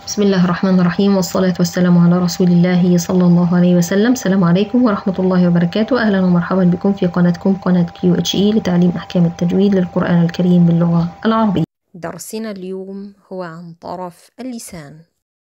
بسم الله الرحمن الرحيم والصلاة والسلام على رسول الله صلى الله عليه وسلم السلام عليكم ورحمة الله وبركاته أهلا ومرحبا بكم في قناتكم قناة كيو اتش اي لتعليم أحكام التجويد للقرآن الكريم باللغة العربية درسنا اليوم هو عن طرف اللسان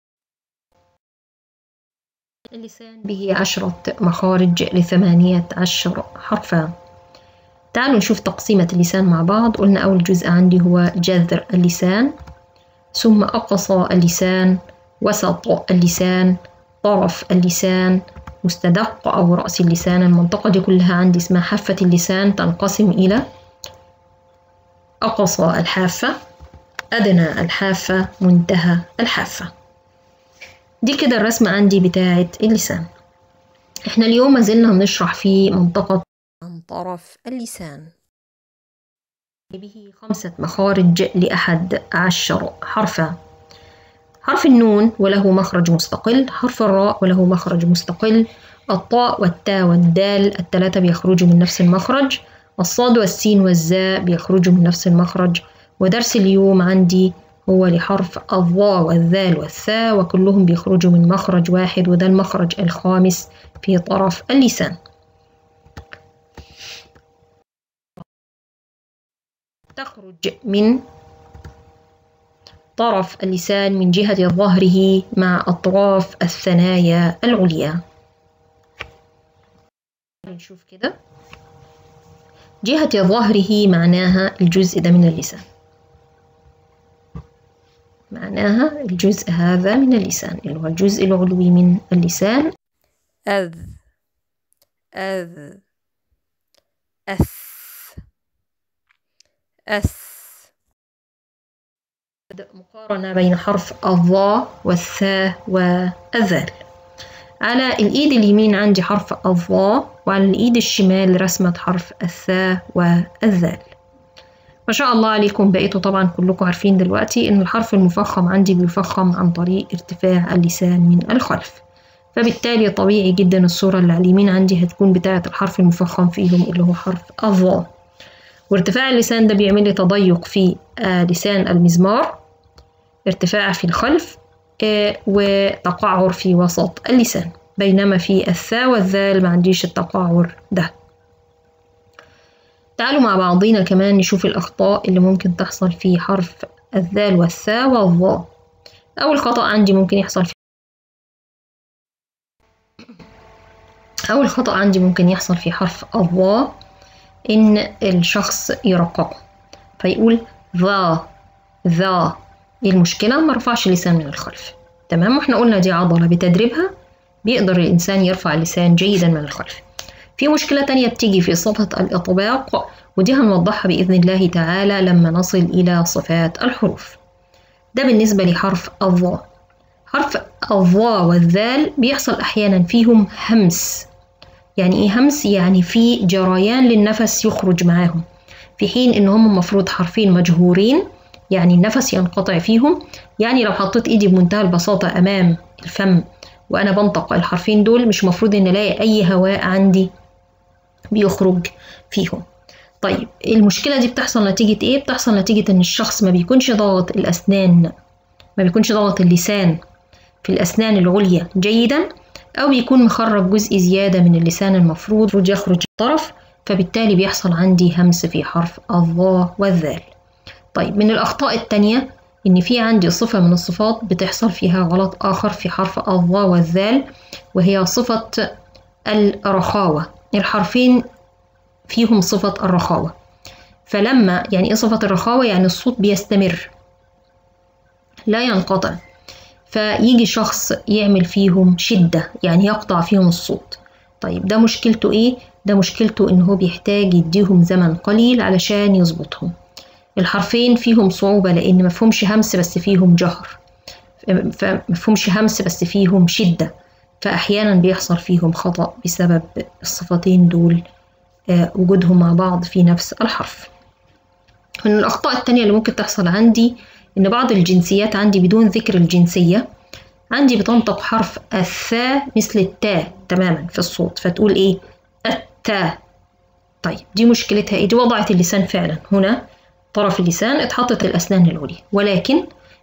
اللسان به عشرة مخارج لثمانية عشر حرفا تعالوا نشوف تقسيمة اللسان مع بعض قلنا أول جزء عندي هو جذر اللسان ثم أقصى اللسان وسط اللسان طرف اللسان مستدق أو رأس اللسان المنطقة دي كلها عندي اسمها حافة اللسان تنقسم إلى أقصى الحافة أدنى الحافة منتهى الحافة دي كده الرسمة عندي بتاعة اللسان احنا اليوم ما زلنا بنشرح في منطقة عن طرف اللسان به خمسة مخارج لأحد عشر حرفا حرف النون وله مخرج مستقل حرف الراء وله مخرج مستقل الطاء والتاء والدال الثلاثة بيخرجوا من نفس المخرج الصاد والسين والزاء بيخرجوا من نفس المخرج ودرس اليوم عندي هو لحرف الضاء والذال والثاء وكلهم بيخرجوا من مخرج واحد وده المخرج الخامس في طرف اللسان تخرج من طرف اللسان من جهة ظهره مع أطراف الثنايا العليا نشوف كده جهة ظهره معناها الجزء ده من اللسان معناها الجزء هذا من اللسان اللي هو الجزء العلوي من اللسان أذ أذ أث أث مقارنة بين حرف الضاء والثاء والذال على الإيد اليمين عندي حرف الضاء وعلى الإيد الشمال رسمة حرف الثاء والذال ما شاء الله عليكم بقيتوا طبعا كلكم عارفين دلوقتي إن الحرف المفخم عندي بيفخم عن طريق ارتفاع اللسان من الخلف فبالتالي طبيعي جدا الصورة اللي على اليمين عندي هتكون بتاعة الحرف المفخم فيهم اللي هو حرف الضاء وارتفاع اللسان ده بيعمل لي تضيق في آه لسان المزمار ارتفاع في الخلف آه وتقعر في وسط اللسان بينما في الثاء والذال ما عنديش التقعر ده تعالوا مع بعضينا كمان نشوف الأخطاء اللي ممكن تحصل في حرف الذال والثاء والظاء أول خطأ عندي ممكن يحصل في أول خطأ عندي ممكن يحصل في حرف الظاء إن الشخص يرققه فيقول ذا ذا إيه المشكلة ما رفعش اللسان من الخلف تمام واحنا قلنا دي عضلة بتدريبها بيقدر الإنسان يرفع اللسان جيدا من الخلف في مشكلة تانية بتيجي في صفة الإطباق ودي هنوضحها بإذن الله تعالى لما نصل إلى صفات الحروف ده بالنسبة لحرف الضاء حرف الضاء والذال بيحصل أحيانا فيهم همس يعني ايه همس يعني في جريان للنفس يخرج معاهم في حين ان هم المفروض حرفين مجهورين يعني النفس ينقطع فيهم يعني لو حطيت ايدي بمنتهى البساطة امام الفم وانا بنطق الحرفين دول مش مفروض ان الاقي اي هواء عندي بيخرج فيهم طيب المشكلة دي بتحصل نتيجة ايه؟ بتحصل نتيجة ان الشخص ما بيكونش ضاغط الاسنان ما بيكونش ضاغط اللسان في الاسنان العليا جيدا أو بيكون مخرج جزء زيادة من اللسان المفروض يخرج الطرف فبالتالي بيحصل عندي همس في حرف الضاء والذال طيب من الأخطاء التانية إن في عندي صفة من الصفات بتحصل فيها غلط آخر في حرف الضاء والذال وهي صفة الرخاوة الحرفين فيهم صفة الرخاوة فلما يعني إيه صفة الرخاوة يعني الصوت بيستمر لا ينقطع فيجي شخص يعمل فيهم شدة يعني يقطع فيهم الصوت طيب ده مشكلته ايه؟ ده مشكلته ان هو بيحتاج يديهم زمن قليل علشان يظبطهم الحرفين فيهم صعوبة لان مفهومش همس بس فيهم جهر فمفهومش همس بس فيهم شدة فأحيانا بيحصل فيهم خطأ بسبب الصفتين دول آه وجودهم مع بعض في نفس الحرف من الأخطاء التانية اللي ممكن تحصل عندي إن بعض الجنسيات عندي بدون ذكر الجنسية عندي بتنطق حرف الثاء مثل التاء تماما في الصوت فتقول إيه التاء طيب دي مشكلتها إيه دي وضعت اللسان فعلا هنا طرف اللسان اتحطت الأسنان العليا ولكن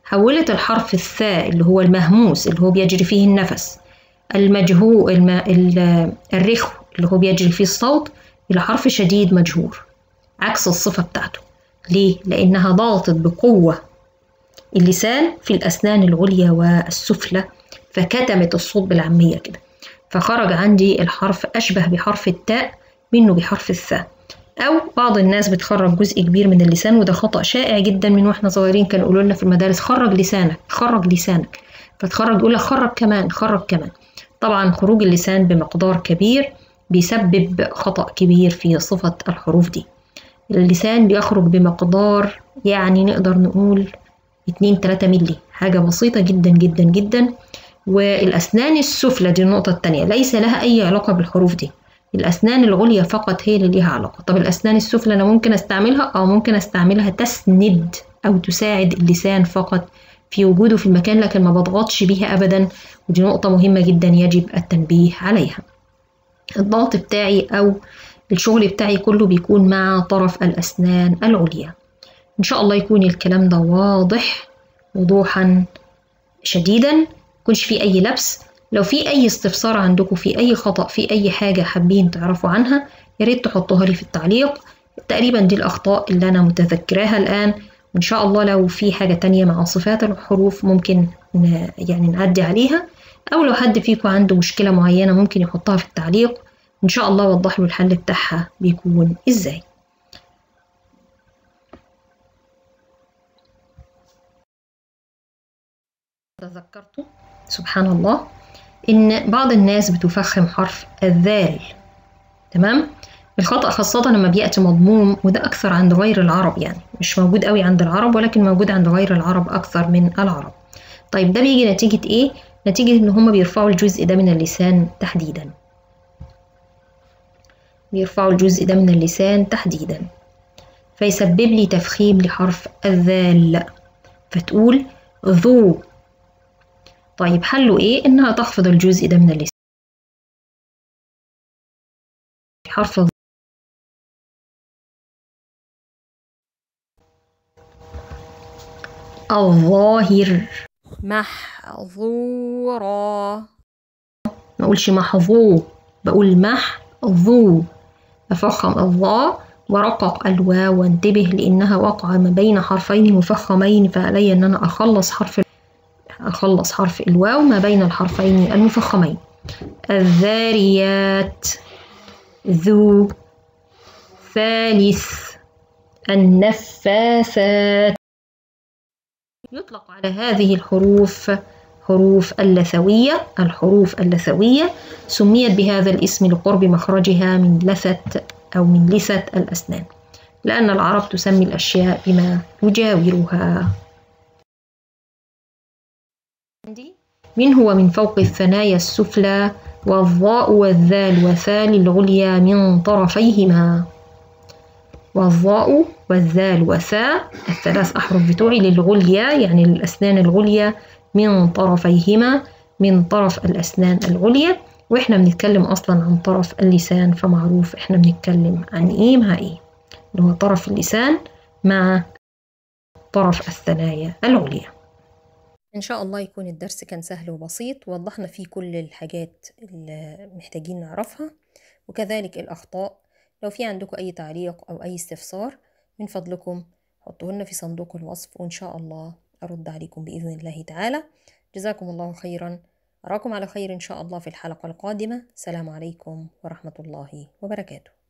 حولت الحرف الثاء اللي هو المهموس اللي هو بيجري فيه النفس المجهو الم... ال... الرخو اللي هو بيجري فيه الصوت إلى حرف شديد مجهور عكس الصفة بتاعته ليه؟ لأنها ضغطت بقوة اللسان في الأسنان العليا والسفلى فكتمت الصوت بالعامية كده فخرج عندي الحرف أشبه بحرف التاء منه بحرف الثاء أو بعض الناس بتخرج جزء كبير من اللسان وده خطأ شائع جدا من واحنا صغيرين كانوا يقولوا لنا في المدارس خرج لسانك خرج لسانك فتخرج يقول لك خرج كمان خرج كمان طبعا خروج اللسان بمقدار كبير بيسبب خطأ كبير في صفة الحروف دي اللسان بيخرج بمقدار يعني نقدر نقول 2 3 ملي حاجة بسيطة جدا جدا جدا والأسنان السفلى دي النقطة التانية ليس لها أي علاقة بالحروف دي الأسنان العليا فقط هي اللي ليها علاقة طب الأسنان السفلى أنا ممكن أستعملها أو ممكن أستعملها تسند أو تساعد اللسان فقط في وجوده في المكان لكن ما بضغطش بيها أبدا ودي نقطة مهمة جدا يجب التنبيه عليها الضغط بتاعي أو الشغل بتاعي كله بيكون مع طرف الأسنان العليا إن شاء الله يكون الكلام ده واضح وضوحا شديدا يكونش فيه أي لبس لو في أي استفسار عندكم في أي خطأ في أي حاجة حابين تعرفوا عنها يا ريت تحطوها لي في التعليق تقريبا دي الأخطاء اللي أنا متذكراها الآن وإن شاء الله لو في حاجة تانية مع صفات الحروف ممكن يعني نعدي عليها أو لو حد فيكم عنده مشكلة معينة ممكن يحطها في التعليق إن شاء الله أوضح له الحل بتاعها بيكون إزاي تذكرت سبحان الله إن بعض الناس بتفخم حرف الذال تمام الخطأ خاصة لما بيأتي مضموم وده أكثر عند غير العرب يعني مش موجود قوي عند العرب ولكن موجود عند غير العرب أكثر من العرب طيب ده بيجي نتيجة إيه؟ نتيجة إن هما بيرفعوا الجزء ده من اللسان تحديدا بيرفعوا الجزء ده من اللسان تحديدا فيسبب لي تفخيم لحرف الذال فتقول ذو طيب حله ايه انها تخفض الجزء ده من اللسان حرف الظاهر محظورا ما اقولش محظو بقول محظو افخم الظا ورقق الواو وانتبه لانها واقعه ما بين حرفين مفخمين فعلي ان انا اخلص حرف أخلص حرف الواو ما بين الحرفين المفخمين الذاريات ذو ثالث النفاثات يطلق على هذه الحروف حروف اللثوية الحروف اللثوية سميت بهذا الاسم لقرب مخرجها من لثة أو من لثة الأسنان لأن العرب تسمي الأشياء بما يجاورها من هو من فوق الثنايا السفلى والظاء والذال وثال العليا من طرفيهما والظاء والذال وثاء الثلاث أحرف بتوعي للعليا يعني الأسنان العليا من طرفيهما من طرف الأسنان العليا وإحنا بنتكلم أصلا عن طرف اللسان فمعروف إحنا بنتكلم عن إيه مع إيه اللي هو طرف اللسان مع طرف الثنايا العليا إن شاء الله يكون الدرس كان سهل وبسيط ووضحنا فيه كل الحاجات اللي محتاجين نعرفها وكذلك الأخطاء لو في عندكم أي تعليق أو أي استفسار من فضلكم حطوه لنا في صندوق الوصف وإن شاء الله أرد عليكم بإذن الله تعالى جزاكم الله خيرا أراكم على خير إن شاء الله في الحلقة القادمة سلام عليكم ورحمة الله وبركاته